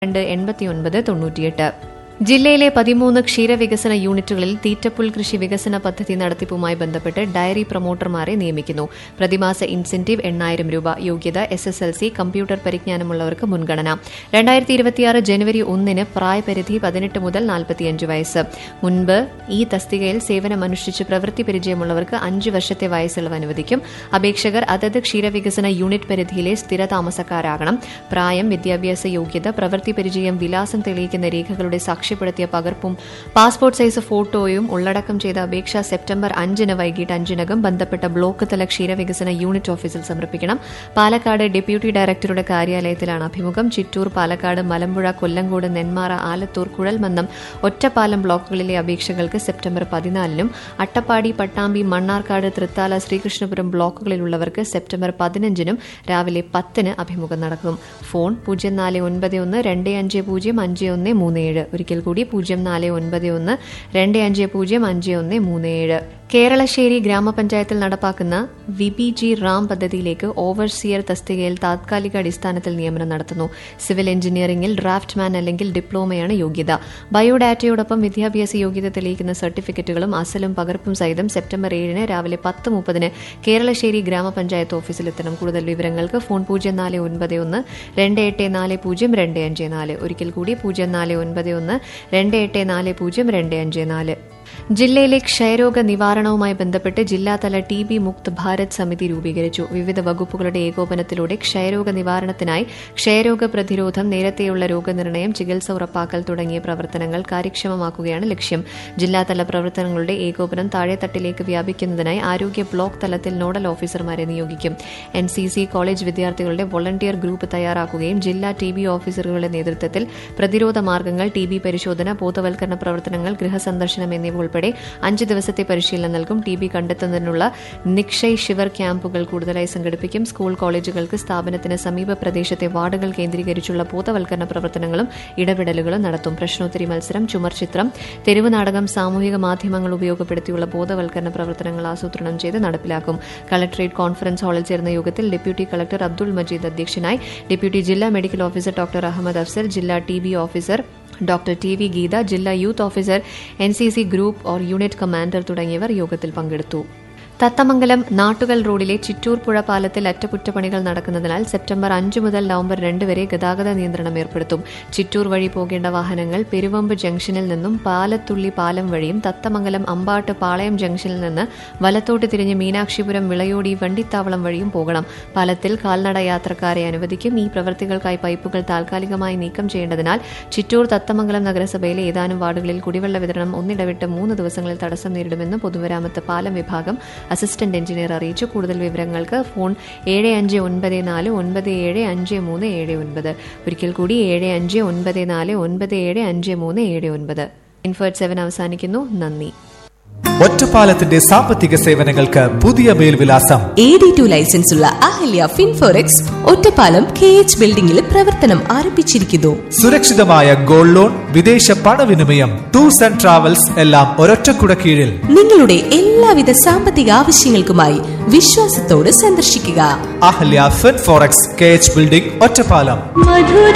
രണ്ട് എൺപത്തിയൊൻപത് തൊണ്ണൂറ്റിയെട്ട് ജില്ലയിലെ പതിമൂന്ന് ക്ഷീരവികസന യൂണിറ്റുകളിൽ തീറ്റപ്പുൽ കൃഷി വികസന പദ്ധതി നടത്തിപ്പുമായി ബന്ധപ്പെട്ട് ഡയറി പ്രൊമോട്ടർമാരെ നിയമിക്കുന്നു പ്രതിമാസ ഇൻസെന്റീവ് എണ്ണായിരം രൂപ യോഗ്യത S S L C computer പരിജ്ഞാനമുള്ളവർക്ക് മുൻഗണന രണ്ടായിരത്തി ഇരുപത്തിയാറ് ജനുവരി ഒന്നിന് പ്രായപരിധി പതിനെട്ട് മുതൽ നാൽപ്പത്തിയഞ്ച് വയസ്സ് മുൻപ് ഈ തസ്തികയിൽ സേവനമനുഷ്ഠിച്ച് പ്രവൃത്തി പരിചയമുള്ളവർക്ക് അഞ്ച് വർഷത്തെ വയസ്സിളവ് അനുവദിക്കും അപേക്ഷകർ അതത് ക്ഷീരവികസന യൂണിറ്റ് പരിധിയിലെ സ്ഥിര താമസക്കാരാകണം പ്രായം വിദ്യാഭ്യാസ യോഗ്യത പ്രവൃത്തി പരിചയം വിലാസം തെളിയിക്കുന്ന രേഖകളുടെ സാക്ഷ്യപ്പെടുത്തിയ പകർപ്പും പാസ്പോർട്ട് സൈസ് ഫോട്ടോയും ഉള്ളടക്കം ചെയ്ത അപേക്ഷ സെപ്റ്റംബർ അഞ്ചിന് വൈകിട്ട് അഞ്ചിനകം ബന്ധപ്പെട്ട ബ്ലോക്ക് തല ക്ഷീരവികസന യൂണിറ്റ് ഓഫീസിൽ സമർപ്പിക്കണം പാലക്കാട് ഡെപ്യൂട്ടി ഡയറക്ടറുടെ കാര്യാലയത്തിലാണ് അഭിമുഖം ചിറ്റൂർ പാലക്കാട് മലമ്പുഴ കൊല്ലങ്കോട് നെന്മാറ ആലത്തൂർ കുഴൽമന്ദം ഒറ്റപ്പാലം ബ്ലോക്കുകളിലെ അപേക്ഷകൾക്ക് സെപ്റ്റംബർ പതിനാലിനും അട്ടപ്പാടി പട്ടാമ്പി മണ്ണാർക്കാട് തൃത്താല ശ്രീകൃഷ്ണപുരം ബ്ലോക്കുകളിലുള്ളവർക്ക് സെപ്റ്റംബർ പതിനഞ്ചിനും രാവിലെ പത്തിന് അഭിമുഖം നടക്കും ഫോൺ പൂജ്യം നാല് ഒൻപത് ഒന്ന് രണ്ട് അഞ്ച് പൂജ്യം അഞ്ച് ഒന്ന് മൂന്ന് ഏഴ് ഒരിക്കൽ കൂടി പൂജ്യം നാല് ഒൻപത് ഒന്ന് രണ്ട് അഞ്ച് പൂജ്യം അഞ്ച് ഒന്ന് മൂന്ന് ഏഴ് കേരളശ്ശേരി ഗ്രാമപഞ്ചായത്തിൽ നടപ്പാക്കുന്ന വിബി ജി റാം പദ്ധതിയിലേക്ക് ഓവർസിയർ തസ്തികയിൽ താത്കാലിക അടിസ്ഥാനത്തിൽ നിയമനം നടത്തുന്നു സിവിൽ എഞ്ചിനീയറിംഗിൽ ഡ്രാഫ്റ്റ്മാൻ അല്ലെങ്കിൽ ഡിപ്ലോമയാണ് യോഗ്യത ബയോഡാറ്റയോടൊപ്പം വിദ്യാഭ്യാസ യോഗ്യത തെളിയിക്കുന്ന സർട്ടിഫിക്കറ്റുകളും അസലും പകർപ്പും സഹിതം സെപ്റ്റംബർ ഏഴിന് രാവിലെ പത്ത് മുപ്പതിന് കേരളശ്ശേരി ഗ്രാമപഞ്ചായത്ത് ഓഫീസിലെത്തണം കൂടുതൽ വിവരങ്ങൾക്ക് ഫോൺ പൂജ്യം നാല് ഒൻപത് ഒന്ന് രണ്ട് എട്ട് നാല് പൂജ്യം രണ്ട് അഞ്ച് നാല് ഒരിക്കൽ കൂടി പൂജ്യം നാല് ഒൻപത് ഒന്ന് രണ്ട് എട്ട് നാല് പൂജ്യം രണ്ട് അഞ്ച് നാല് ജില്ലയിലെ ക്ഷയരോഗ നിവാരണവുമായി ബന്ധപ്പെട്ട് ജില്ലാതല ടി ബി മുക്ത് ഭാരത് സമിതി രൂപീകരിച്ചു വിവിധ വകുപ്പുകളുടെ ഏകോപനത്തിലൂടെ ക്ഷയരോഗ നിവാരണത്തിനായി ക്ഷയരോഗ പ്രതിരോധം നേരത്തെയുള്ള രോഗനിർണയം ചികിത്സ ഉറപ്പാക്കൽ തുടങ്ങിയ പ്രവർത്തനങ്ങൾ കാര്യക്ഷമമാക്കുകയാണ് ലക്ഷ്യം ജില്ലാതല പ്രവർത്തനങ്ങളുടെ ഏകോപനം താഴെത്തട്ടിലേക്ക് വ്യാപിക്കുന്നതിനായി ആരോഗ്യ ബ്ലോക്ക് തലത്തിൽ നോഡൽ ഓഫീസർമാരെ നിയോഗിക്കും എൻ സി സി കോളേജ് വിദ്യാർത്ഥികളുടെ വോളണ്ടിയർ ഗ്രൂപ്പ് തയ്യാറാക്കുകയും ജില്ലാ ടി ബി ഓഫീസറുകളുടെ നേതൃത്വത്തിൽ പ്രതിരോധ മാർഗ്ഗങ്ങൾ ടി ബി പരിശോധന ബോധവൽക്കരണ പ്രവർത്തനങ്ങൾ ഗൃഹസന്ദർശനം എന്നിവ ഉൾപ്പെടെ അഞ്ച് ദിവസത്തെ പരിശീലനം നൽകും ടി ബി കണ്ടെത്തുന്നതിനുള്ള നിക്ഷയ് ശിവർ ക്യാമ്പുകൾ കൂടുതലായി സംഘടിപ്പിക്കും സ്കൂൾ കോളേജുകൾക്ക് സ്ഥാപനത്തിന് സമീപ പ്രദേശത്തെ വാർഡുകൾ കേന്ദ്രീകരിച്ചുള്ള ബോധവൽക്കരണ പ്രവർത്തനങ്ങളും ഇടപെടലുകളും നടത്തും പ്രശ്നോത്തരി മത്സരം ചുമർ ചിത്രം തെരുവ് നാടകം സാമൂഹിക മാധ്യമങ്ങൾ ഉപയോഗപ്പെടുത്തിയുള്ള ബോധവൽക്കരണ പ്രവർത്തനങ്ങൾ ആസൂത്രണം ചെയ്ത് നടപ്പിലാക്കും കളക്ടറേറ്റ് കോൺഫറൻസ് ഹാളിൽ ചേർന്ന യോഗത്തിൽ ഡെപ്യൂട്ടി കളക്ടർ അബ്ദുൾ മജീദ് അധ്യക്ഷനായി ഡെപ്യൂട്ടി ജില്ലാ medical officer doctor Ahammed Afsar ജില്ലാ T B officer doctor T V Geetha ജില്ലാ youth officer N C C group or unit commander തുടങ്ങിയവർ യോഗത്തിൽ പങ്കെടുത്തു തത്തമംഗലം നാട്ടുകൽ റോഡിലെ ചിറ്റൂർ പുഴ പാലത്തിൽ അറ്റകുറ്റപ്പണികൾ നടക്കുന്നതിനാൽ സെപ്റ്റംബർ അഞ്ച് മുതൽ നവംബർ രണ്ട് വരെ ഗതാഗത നിയന്ത്രണം ഏർപ്പെടുത്തും ചിറ്റൂർ വഴി പോകേണ്ട വാഹനങ്ങൾ പെരുവമ്പ് ജംഗ്ഷനിൽ നിന്നും പാലത്തുള്ളി പാലം വഴിയും തത്തമംഗലം അമ്പാട്ട് പാളയം ജംഗ്ഷനിൽ നിന്ന് വലത്തോട്ട് തിരിഞ്ഞ് മീനാക്ഷിപുരം വിളയോടി വണ്ടിത്താവളം വഴിയും പോകണം പാലത്തിൽ കാൽനട യാത്രക്കാരെ അനുവദിക്കും ഈ പ്രവൃത്തികൾക്കായി പൈപ്പുകൾ താൽക്കാലികമായി നീക്കം ചെയ്യേണ്ടതിനാൽ ചിറ്റൂർ തത്തമംഗലം നഗരസഭയിലെ ഏതാനും വാർഡുകളിൽ കുടിവെള്ള വിതരണം ഒന്നിടവിട്ട് മൂന്ന് ദിവസങ്ങളിൽ തടസ്സം നേരിടുമെന്ന് പൊതുമരാമത്ത് പാലം വിഭാഗം അസിസ്റ്റന്റ് എഞ്ചിനീയർ അറിയിച്ചു കൂടുതൽ വിവരങ്ങൾക്ക് ഫോൺ ഏഴ് അഞ്ച് ഒൻപത് നാല് ഒൻപത് ഏഴ് അഞ്ച് മൂന്ന് ഏഴ് ഒൻപത് ഒരിക്കൽ കൂടി ഏഴ് അഞ്ച് ഒൻപത് നാല് ഒൻപത് ഏഴ് അഞ്ച് മൂന്ന് ഏഴ് ഒൻപത് ഇൻഫേർട്ട് സെവൻ അവസാനിക്കുന്നു നന്ദി ഒറ്റപ്പാലത്തിന്റെ സാമ്പത്തിക സേവനങ്ങൾക്ക് പുതിയ മേൽവിലാസം എ ഡി ടു ലൈസൻസ് ഉള്ള Ahalya Finforex Ottapalam K H ബിൽഡിംഗിൽ പ്രവർത്തനം ആരംഭിച്ചിരിക്കുന്നു സുരക്ഷിതമായ ഗോൾഡ് ലോൺ വിദേശ പണവിനിമയം ടൂർസ് ആൻഡ് ട്രാവൽസ് എല്ലാം ഒരൊറ്റക്കുട കീഴിൽ നിങ്ങളുടെ എല്ലാവിധ സാമ്പത്തിക ആവശ്യങ്ങൾക്കുമായി വിശ്വാസത്തോട് സന്ദർശിക്കുക Ahalya fin forex K H building Ottapalam മധുര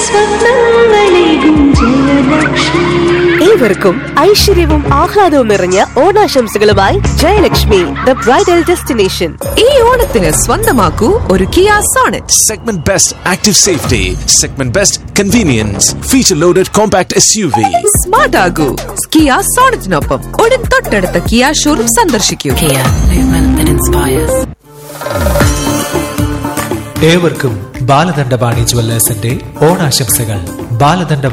സ്വപ്നങ്ങളേകും ജയലക്ഷ്മി ഏവർക്കും ഐശ്വര്യവും ആഹ്ലാദവും നിറഞ്ഞ ഓണാശംസകളുമായി ജയലക്ഷ്മി ദ ബ്രൈഡൽ ഡെസ്റ്റിനേഷൻ ഈ ഓണത്തിന് സ്വന്തമാക്കൂ ഒരു Kia Sonet Segment Best Active Safety, Segment Best Convenience, Feature Loaded Compact SUV. Smart ആകൂ കിയ സോണറ്റിനൊപ്പം ഉടൻ തൊട്ടടുത്ത കിയ ഷോറൂം സന്ദർശിക്കൂ ഏവർക്കും ബാലദണ്ഡപാണി ജുവല്ലേഴ്സിന്റെ ഓണാശംസകൾ ബാലദണ്ഡ